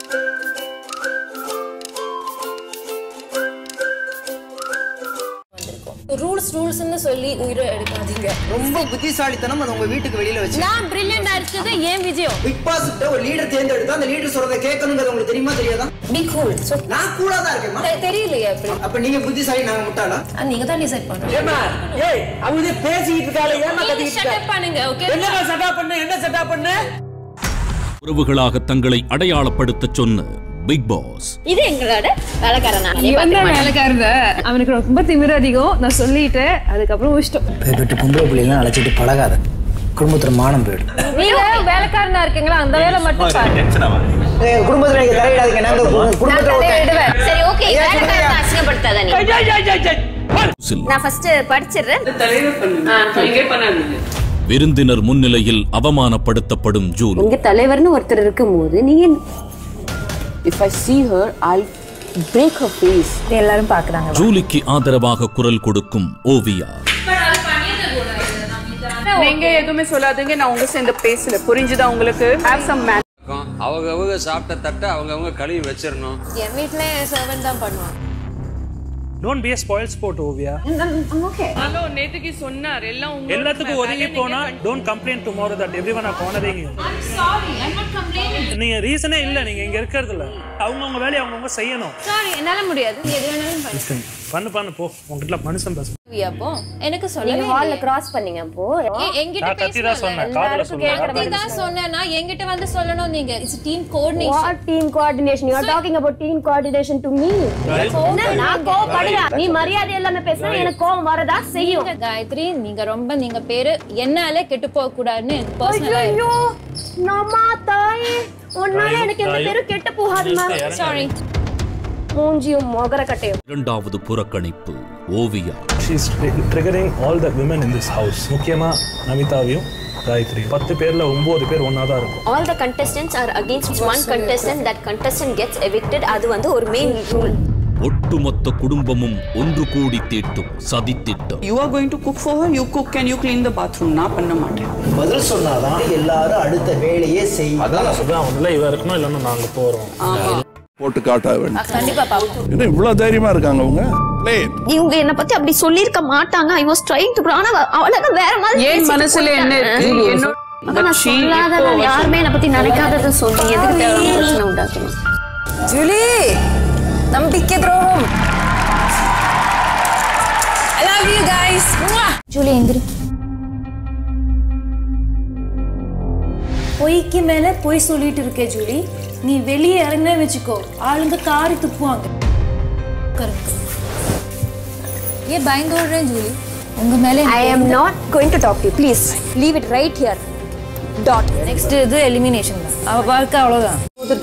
Rules ரூல்ஸ்னு சொல்லி உயிரை எடுக்காதீங்க ரொம்ப புத்திசாலித்தனம் அது உங்க வீட்டுக்கு வெளியில வச்சு நான் பிரில்லியண்டா இருக்குது ஏன் விஜயம் பிக் பாஸ் கிட்ட ஒரு லீடர் தேர்ந்தெடுத்தா அந்த லீடர் சொல்றத கேட்கணுங்கிறது உங்களுக்கு தெரியுமா தெரியாதா பி கூல் சோ நான் கூலா தான் இருக்கேம்மா தெரியலையே அப்படி அப்ப நீங்க புத்திசாலி நாங்க முட்டாளா ஆ, நீங்க தான் டிசைட் பண்ணுங்க ஏமா ஏய் அவங்க பேசிக்கிட்டு இருக்காளே ஏமா நீங்க கத்திக்கிட்டு shut இருக்க? up பண்ணுங்க ஓகே என்னமா செட்டா பண்ண என்ன செட்டா பண்ண உறவுகளாக தங்களை அடையாளப்படுத்தச் சொன்ன பிக் பாஸ் இது எங்களோட வேலைக்காரனா இவன் தான் வேலைக்காரத அவனுக்கு ரொம்ப திமிரு அதிகம் நான் சொல்லிட்டேன் அதுக்கப்புறம் விஷ்டம் பெட்டு பொம்பளை பிள்ளைலாம் அழைச்சிட்டு பழகாத குடும்பத்துல மானம் போயிடும் நீங்க வேலைக்காரனா இருக்கீங்களா அந்த வேலை மட்டும் பாருங்க குடும்பத்துல நீங்க தலையிடாதீங்க நாங்க கு- நான் குடும்பத்துல தலையை ஒருத்தன். விடுவேன் சரி ஓகே ஐயா, வேலைக்காரனை அசிங்கப்படுத்தாத நீ ஐய், ஐய், ஐய், ஐய், ஐய். சில் நான் ஃபர்ஸ்ட் படிச்சிடுறேன் விருந்தினர் முன்னிலையில் அவமானப்படுத்தப்படும் ஜூலி உங்க தலைவர்னு ஒருத்தர் இருக்கும்போது நீங்க If I see her, I'll break her face. எல்லாரும் பாக்குறாங்க ஜூலிக்கு ஆதரவாக குரல் கொடுக்கும் ஓவியா நீங்க எதுவுமே சொல்லாதீங்க நான் உங்க சேர்ந்து பேசல புரிஞ்சுதா உங்களுக்கு ஹேவ் சம் மேன் அவங்க அவங்க சாப்பிட்ட தட்டை அவங்க அவங்க கழுவி வச்சிடணும் என் வீட்ல சர்வன் தான் பண்ணுவான் don't be spoil sport Oviya hello நேத்துக்கு சொன்னார் எல்லாம் உங்க எல்லாத்துக்கும் ஒதுங்கி போனா don't complaint tomorrow that everyone are cornering you நீங்க ரீசனே இல்ல நீங்க இங்க இருக்கிறது இல்ல அவங்க அவங்க வேலையை அவங்க அவங்க செய்யணும் சாரி என்னால முடியாது நீ எது வேணாலும் பண்ணு பண்ணு பண்ணு போ உங்ககிட்ட மனுஷன் பேச அப்போ எனக்கு சொல்ல நீங்க ஹால்ல கிராஸ் பண்ணீங்க அப்போ என்கிட்ட நான் கத்தி தான் சொன்னேன் காதுல சொன்னேன் கத்தி தான் சொன்னேன்னா என்கிட்ட வந்து சொல்லணும் நீங்க it's team coordination What team coordination? You are talking about team coordination to me. நான் கோவப்படுறேன். நீ மரியாதை எல்லாமே பேசினா எனக்கு கோவம் வரதா செய்யும் காயத்ரி நீங்க ரொம்ப நீங்க பேரு என்னால கெட்டு போக கூடாதுன்னு எனக்கு பர்சனலா ஐயோ நம்மா தாயே உன்னால எனக்கு எந்த பேரும் கெட்டு போகாதுமா சாரி மூஞ்சியும் மொகர கட்டையும் இரண்டாவது புறக்கணிப்பு Oviya she's triggering all the women in this house முக்கியமா நமிதாவையும் காயத்ரி பத்து பேர்ல ஒன்பது பேர் ஒன்னா தான் இருக்கும் all the contestants are against one contestant that contestant gets evicted அது வந்து ஒரு மெயின் ரூல் ஒட்டுமொத்த குடும்பமும் ஒன்று கூடி தீட்டும் சதித்திட்டம் You are going to cook for her, you cook, can you clean the bathroom? நான் பண்ண மாட்டேன் பதில் சொன்னாதான் எல்லாரும் அடுத்த வேலையே செய்யும் அதான் சொல்றேன் அவங்கள இவ இருக்கணும் இல்லைன்னா நாங்க போறோம் போட்டு காட்ட வேண்டும் கண்டிப்பா பாப்போம் என்ன இவ்வளவு தைரியமா இருக்காங்க அவங்க Play it. இவங்க என்ன பத்தி அப்படி சொல்லிருக்க மாட்டாங்க ஐ வாஸ் ட்ரைங் டு ஆனா அவ்வளவு வேற மாதிரி ஏன் பேசிட்டு மனசுல என்ன போயிட்டாங்க. இருக்கு என்ன அப்ப நான் சொல்லாத யாருமே என்ன பத்தி நினைக்காதத சொல்லி எதுக்கு தேவையான பிரச்சனை உண்டாக்கணும் ஜூலி நம்பிக்கை துரோகம் I love you guys Julie எந்திரி பொய்க்கு மேல பொய் சொல்லிட்டு இருக்க ஜூலி நீ வெளியே இறங்கினே வச்சுக்கோ ஆளுங்க காரி துப்புவாங்க கரெக்ட் ஏன் பயந்து ஓடுறேன் ஜூலி உங்க மேல I am not going to talk to you please leave it right here dot next இது எலிமினேஷன் தான் அவ வாழ்க்கை அவ்வளவுதான்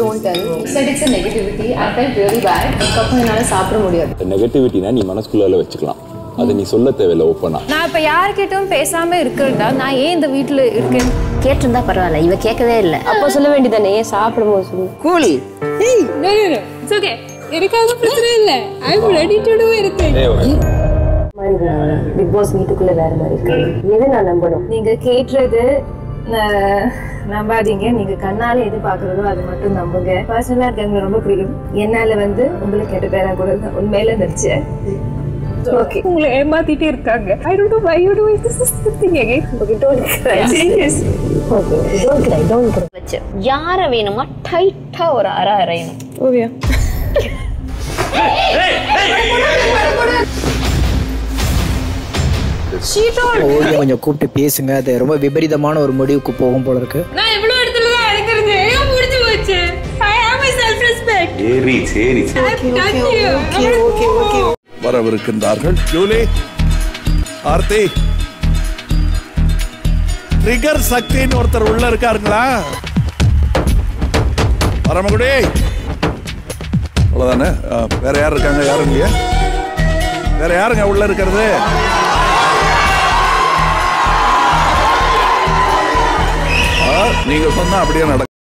நெகட்டிவிட்டினா நீ மனசுக்குள்ளால வச்சுக்கலாம் அதை நீ சொல்ல தேவையில்ல ஓப்பனா நான் இப்ப யார்கிட்டயும் பேசாம இருக்கிறதா நான் ஏன் இந்த வீட்டுல இருக்கேன் கேட்டிருந்தா பரவாயில்ல இவ கேட்கவே இல்லை அப்போ சொல்ல வேண்டியதானே ஏன் சாப்பிடும் போது சொல்லு கூலி ஓகே எனக்காக பிரச்சனை இல்ல I am ready to do anything Bigg Boss வீட்டுக்குள்ள வேற மாதிரி இருக்கு எது நான் நம்பணும் நீங்க கேட்டுறது ந- நம்பாதீங்க நீங்க கண்ணால எது பாக்குறதோ அது மட்டும் நம்புங்க பர்சனலா இருக்காங்க ரொம்ப பிடிக்கும் என்னால வந்து உங்களுக்கு கெட்ட பேரா கூட நான் உண்மையில நடிச்சேன் ஓகே உங்களை ஏமாத்திட்டே இருக்காங்க I don't know why you doing this is the thing again okay don't cry serious okay don't cry don't cry வச்சு யார வேணுமா டைட்டா ஒரு அரை அரையணும் ஓவியா ஓவியா கொஞ்சம் கூப்பிட்டு பேசுங்க அது ரொம்ப விபரீதமான ஒரு முடிவுக்கு போகும் போல இருக்கு நான் இவ்வளவு இடத்துல தான் இருக்கிறது ஏன் முடிஞ்சு போச்சு I have my self respect சரி சரி வரவிருக்கின்றார்கள் ஜூலி ஆர்த்தி ட்ரிகர் சக்தின்னு ஒருத்தர் உள்ள இருக்காருங்களா பரமகுடி அவ்வளவுதானே ஆ, வேற யார் இருக்காங்க யாரும் இல்லையா வேற யாருங்க உள்ள இருக்கிறது ஆ, நீங்க சொன்னா அப்படியே நடக்கும்